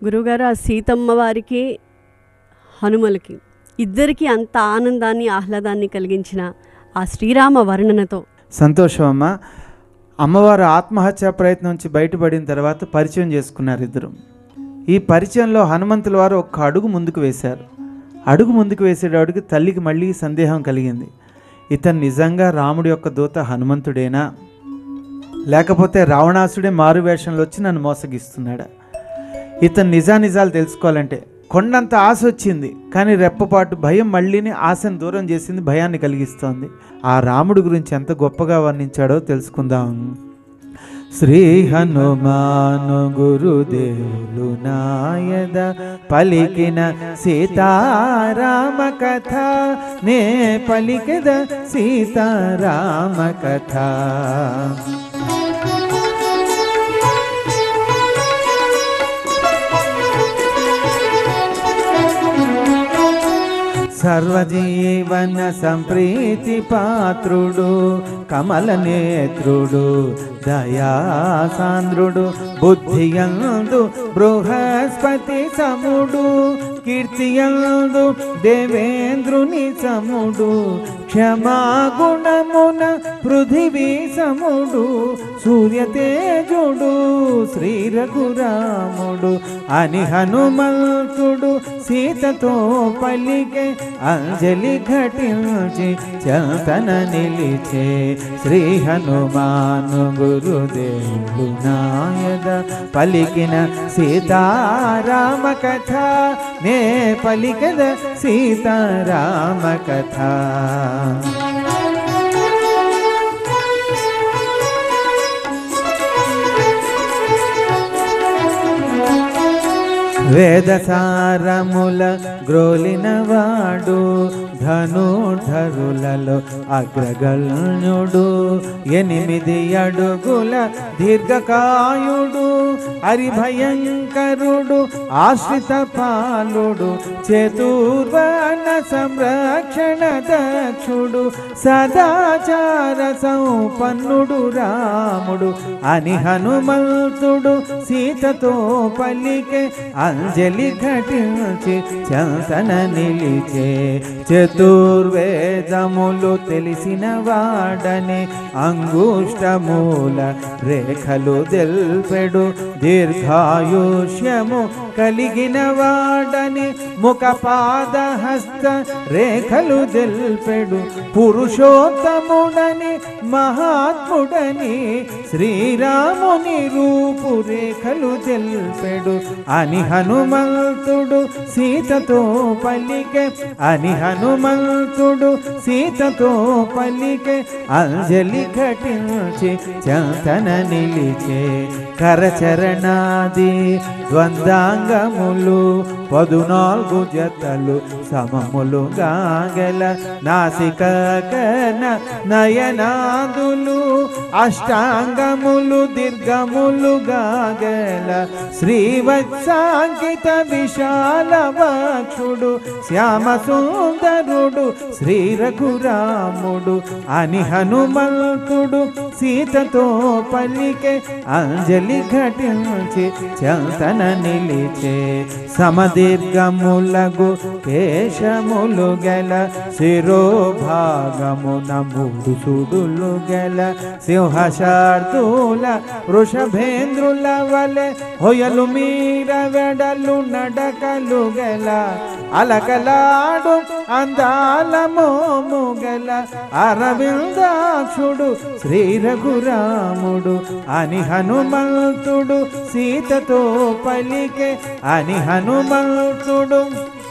గురువుగారు ఆ సీతమ్మ వారికి హనుమలకి ఇద్దరికి అంత ఆనందాన్ని ఆహ్లాదాన్ని కలిగించిన ఆ శ్రీరామ వర్ణనతో సంతోషం అమ్మ అమ్మవారు ఆత్మహత్యా ప్రయత్నం నుంచి బయటపడిన తర్వాత పరిచయం చేసుకున్నారు ఇద్దరు ఈ పరిచయంలో హనుమంతుల వారు ఒక్క అడుగు ముందుకు వేశారు అడుగు ముందుకు వేసేటప్పటికి తల్లికి మళ్ళీ సందేహం కలిగింది ఇతను నిజంగా రాముడి యొక్క దూత హనుమంతుడేనా లేకపోతే రావణాసుడే మారు వేషంలో వచ్చి నన్ను మోసగిస్తున్నాడా ఇతను నిజానిజాలు తెలుసుకోవాలంటే కొండంత ఆశ వచ్చింది కానీ రెప్పపాటు భయం మళ్ళీని ఆశను దూరం చేసింది భయాన్ని కలిగిస్తోంది ఆ రాముడి గురించి ఎంత గొప్పగా వర్ణించాడో తెలుసుకుందాం శ్రీ హనుమాను గురుదేవులు నాయద పలికిన సీతారామ కథ నే పలికద సీతారామ కథ సర్వజీవన సంప్రీతి పాత్రుడు కమల నేత్రుడు దయాసాంద్రుడు బుద్ధియందు బృహస్పతి సముడు కీర్తియందు దేవేంద్రుని సముడు క్షమాగుణమున పృథివీ సముడు సూర్యతేజుడు శ్రీ రఘురాముడు అని హనుమంతుడు సీతతో పలికే అంజలి ఘటించి చతన నిలిచే శ్రీ హనుమాను గురుదేవుడు నాయద పలికిన సీతారామ కథ నే పలికద సీతారామ కథ వేదసారముల గ్రోలినవాడు ధనుధరులలో అగ్రగణ్యుడు ఎనిమిది అడుగుల దీర్ఘకాయుడు హరిభయంకరుడు ఆశ్రిత పాలుడు చతుర్వన సంరక్షణ దక్షుడు సదాచార సంపన్నుడు రాముడు అని హనుమంతుడు సీతతో పలికే అంజలి ఘటించి చంతన నిలిచే చతుర్వేదములు తెలిసిన వాడని అంగుష్టమూల రేఖలు తెల్పెడు దీర్ఘాయుష్యము కలిగిన వాడని ముఖ పాద హస్త రేఖలు తెల్పెడు పురుషోత్తముడని మహాత్ముడని శ్రీరాముని రూపు రేఖలు తెల్పెడు అని హనుమంతుడు సీతతో పలికే అని హనుమంతుడు సీతతో పలికే అంజలి ఘటించి చంతన నిలిచే కరచరణాది ద్వందాంగములు పదునాలుగు జతలు సమములు గాగల నాసిక కన నయనాదులు అష్టాంగములు దీర్ఘములు గాగల శ్రీవత్సాంకిత విశాల వక్షుడు శ్యామ సుందరుడు శ్రీ రఘురాముడు అని హనుమంతుడు సీతతో పలికే అంజలి ఘటించి చంతన నిలిచే సమదీర్ఘములగు కేశములు గల శిరోభాగమున మూడు సుడులు గల సింహశార్దూల వృషభేంద్రుల వలె హొయలు మీర వెడలు నడకలు గల అలకలాడు అందాల మోము గల అరవిందాక్షుడు శ్రీ రఘురాముడు అని హనుమంతుడు సీతతో పలికే అని హనుమంతుడు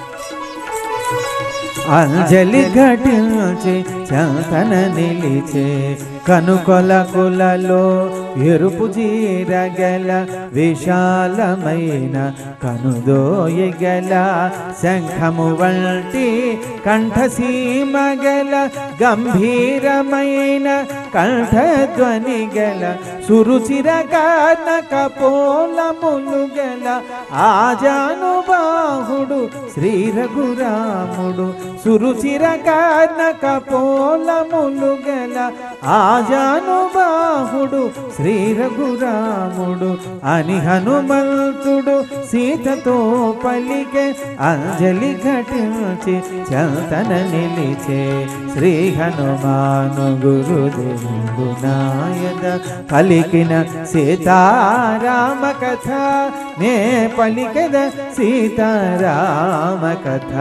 అంజలి ఘటించి చంతన నిలిచే కనుకొల కులలో ఎరుపు జీరగల విశాలమైన కనుదోయగల శంఖము వంటి కంఠసీమ గల గంభీరమైన కంఠధ్వని గల సురుచిర కనక పోలములు గల ఆజానుబాహుడు శ్రీ రఘురాముడు సురుచిర కనక పోలములు గల ఆజానుబాహుడు శ్రీ రఘురాముడు అని హనుమంతుడు సీతతో పలికే అంజలి ఘటించి చంతన నిలిచే శ్రీ హనుమాను గురుదేవుడు నాయన పలికిన సీతారామ కథ నే పలికద సీతారామ కథ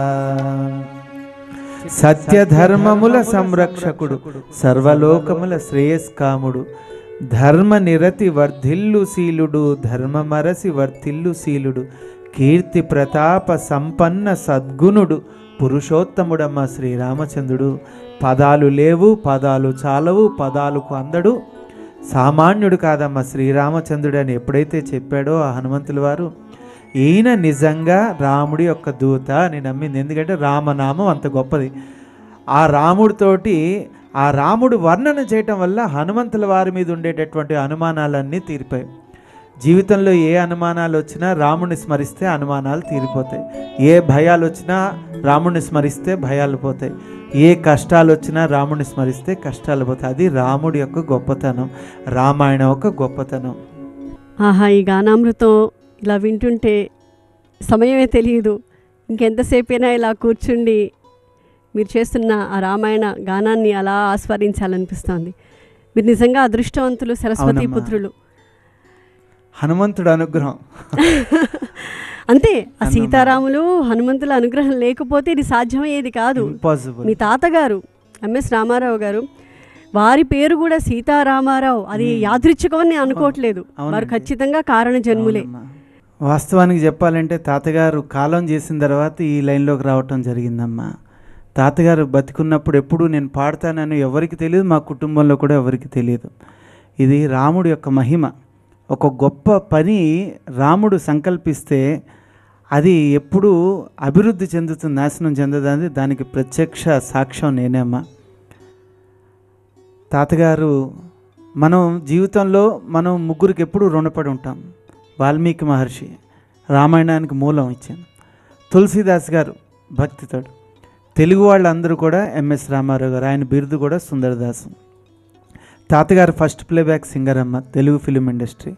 సత్యధర్మముల సంరక్షకుడు సర్వలోకముల శ్రేయస్కాముడు ధర్మ నిరతి వర్ధిల్లు శీలుడు ధర్మమరసి వర్ధిల్లు శీలుడు కీర్తి ప్రతాప సంపన్న సద్గుణుడు పురుషోత్తముడమ్మ శ్రీరామచంద్రుడు పదాలు లేవు పదాలు చాలవు పదాలకు అందడు సామాన్యుడు కాదమ్మ శ్రీరామచంద్రుడు అని ఎప్పుడైతే చెప్పాడో ఆ హనుమంతుల వారు ఈయన నిజంగా రాముడి యొక్క దూత అని నమ్మింది ఎందుకంటే రామనామం అంత గొప్పది ఆ రాముడితోటి ఆ రాముడు వర్ణన చేయటం వల్ల హనుమంతుల వారి మీద ఉండేటటువంటి అనుమానాలన్నీ తీరిపోయాయి జీవితంలో ఏ అనుమానాలు వచ్చినా రాముడిని స్మరిస్తే అనుమానాలు తీరిపోతాయి ఏ భయాలు వచ్చినా రాముడిని స్మరిస్తే భయాలు పోతాయి ఏ కష్టాలు వచ్చినా రాముడిని స్మరిస్తే కష్టాలు పోతాయి అది రాముడి యొక్క గొప్పతనం రామాయణం యొక్క గొప్పతనం ఆహా ఈ గానామృతం ఇలా వింటుంటే సమయమే తెలియదు ఇంకెంతసేపైనా ఇలా కూర్చుండి మీరు చేస్తున్న ఆ రామాయణ గానాన్ని అలా ఆస్వాదించాలనిపిస్తోంది మీరు నిజంగా అదృష్టవంతులు సరస్వతి అవునమ్మా. పుత్రులు హనుమంతుడు అనుగ్రహం అంతే ఆ అన్నమా. సీతారాములు హనుమంతుల అనుగ్రహం లేకపోతే ఇది సాధ్యమయ్యేది కాదు ఇంపాసిబుల్ మీ తాతగారు ఎంఎస్ రామారావు గారు వారి పేరు కూడా సీతారామారావు అది మ్మ్. యాదృచ్ఛికమని నేను అనుకోవట్లేదు అవునండి. వారు ఖచ్చితంగా కారణ జన్ములే వాస్తవానికి చెప్పాలంటే తాతగారు కాలం చేసిన తర్వాత ఈ లైన్లోకి రావటం జరిగిందమ్మా తాతగారు బతికున్నప్పుడు ఎప్పుడు నేను పాడతానని ఎవరికి తెలియదు మా కుటుంబంలో కూడా ఎవరికి తెలియదు ఇది రాముడి యొక్క మహిమ ఒక గొప్ప పని రాముడు సంకల్పిస్తే అది ఎప్పుడు అభివృద్ధి చెందుతుంది నాశనం చెందదని దానికి ప్రత్యక్ష సాక్ష్యం నేనేమ్మా తాతగారు మనం జీవితంలో మనం ముగ్గురికి ఎప్పుడు రుణపడి ఉంటాం వాల్మీకి మహర్షి రామాయణానికి మూలం ఇచ్చాను తులసీదాస్ గారు భక్తితోడు తెలుగు వాళ్ళందరూ కూడా ఎంఎస్ రామారావు గారు ఆయన బిరుదు కూడా సుందరదాసు తాతగారు ఫస్ట్ ప్లేబ్యాక్ సింగర్ అమ్మ తెలుగు ఫిలిం ఇండస్ట్రీ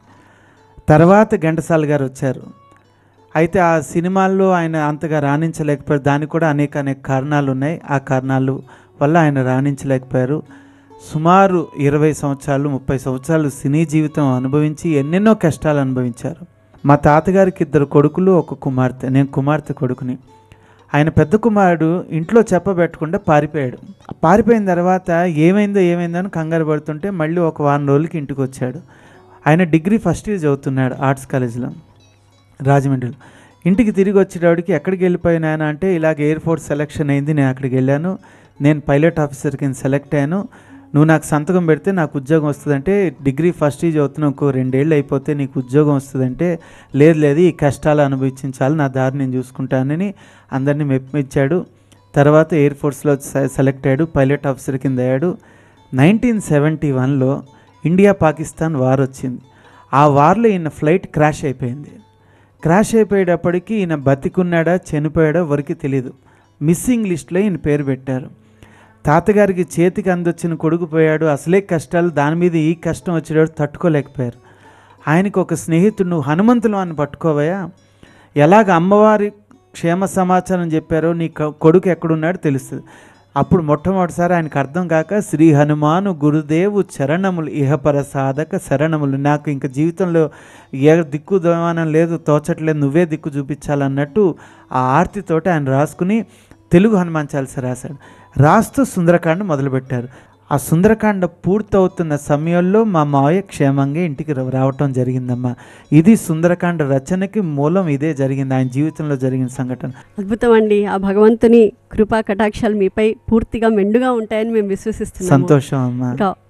తర్వాత ఘంటసాల గారు వచ్చారు అయితే ఆ సినిమాల్లో ఆయన అంతగా రాణించలేకపోయారు దానికి కూడా అనేక అనేక కారణాలు ఉన్నాయి ఆ కారణాలు వల్ల ఆయన రాణించలేకపోయారు సుమారు ఇరవై సంవత్సరాలు ముప్పై సంవత్సరాలు సినీ జీవితం అనుభవించి ఎన్నెన్నో కష్టాలు అనుభవించారు మా తాతగారికి ఇద్దరు కొడుకులు ఒక కుమార్తె నేను కుమార్తె కొడుకుని ఆయన పెద్ద కుమారుడు ఇంట్లో చెప్పబెట్టకుండా పారిపోయాడు పారిపోయిన తర్వాత ఏమైందో ఏమైందో అని కంగారు పడుతుంటే మళ్ళీ ఒక వారం రోజులకి ఇంటికి వచ్చాడు ఆయన డిగ్రీ ఫస్ట్ ఇయర్ చదువుతున్నాడు ఆర్ట్స్ కాలేజ్లో రాజమండ్రిలో ఇంటికి తిరిగి వచ్చేటప్పటికి ఎక్కడికి వెళ్ళిపోయినా అంటే ఇలాగ ఎయిర్ ఫోర్స్ సెలెక్షన్ అయింది నేను అక్కడికి వెళ్ళాను నేను పైలట్ ఆఫీసర్ కింద సెలెక్ట్ అయ్యాను నువ్వు నాకు సంతకం పెడితే నాకు ఉద్యోగం వస్తుందంటే డిగ్రీ ఫస్ట్ ఇయర్ చదువుతున్నా ఇంకో రెండేళ్ళు అయిపోతే నీకు ఉద్యోగం వస్తుందంటే లేదు లేదు ఈ కష్టాలు అనుభవించాలి నా దారి నేను చూసుకుంటానని అందరినీ మెప్పించాడు తర్వాత ఎయిర్ ఫోర్స్లో సె- సెలెక్ట్ అయ్యాడు పైలట్ ఆఫీసర్ కింద అయ్యాడు నైన్టీన్ సెవెంటీ వన్లో ఇండియా పాకిస్తాన్ వార్ వచ్చింది ఆ వార్లో ఈయన ఫ్లైట్ క్రాష్ అయిపోయింది క్రాష్ అయిపోయేటప్పటికి ఈయన బతికున్నాడా చనిపోయాడా ఎవరికి తెలియదు మిస్సింగ్ లిస్ట్లో ఈయన పేరు పెట్టారు తాతగారికి చేతికి అందొచ్చిన కొడుకు పోయాడు అసలే కష్టాలు దాని మీద ఈ కష్టం వచ్చేటప్పుడు తట్టుకోలేకపోయారు ఆయనకు ఒక స్నేహితుడు నువ్వు హనుమంతులు అని పట్టుకోవయా ఎలాగ అమ్మవారి క్షేమ సమాచారం చెప్పారో నీ కొ- కొడుకు ఎక్కడున్నాడో తెలుస్తుంది అప్పుడు మొట్టమొదటిసారి ఆయనకు అర్థం కాక శ్రీ హనుమాను గురుదేవు చరణములు ఇహపర సాధక శరణములు నాకు ఇంక జీవితంలో ఏ దిక్కు దోమానం లేదు తోచట్లేదు నువ్వే దిక్కు చూపించాలన్నట్టు ఆ ఆర్తితోటి ఆయన రాసుకుని తెలుగు హనుమాన్ చాలీసా రాశాడు రాస్తూ సుందరకాండ మొదలుపెట్టారు ఆ సుందరకాండ పూర్తవుతున్న సమయంలో మా మావయ్య క్షేమంగా ఇంటికి రా- రావటం జరిగిందమ్మా ఇది సుందరకాండ రచనకి మూలం ఇదే జరిగింది ఆయన జీవితంలో జరిగిన సంఘటన అద్భుతం అండి ఆ భగవంతుని కృపా కటాక్షాలు మీపై పూర్తిగా మెండుగా ఉంటాయని మేము విశ్వసిస్తున్నాము సంతోషం అమ్మా ఇంకా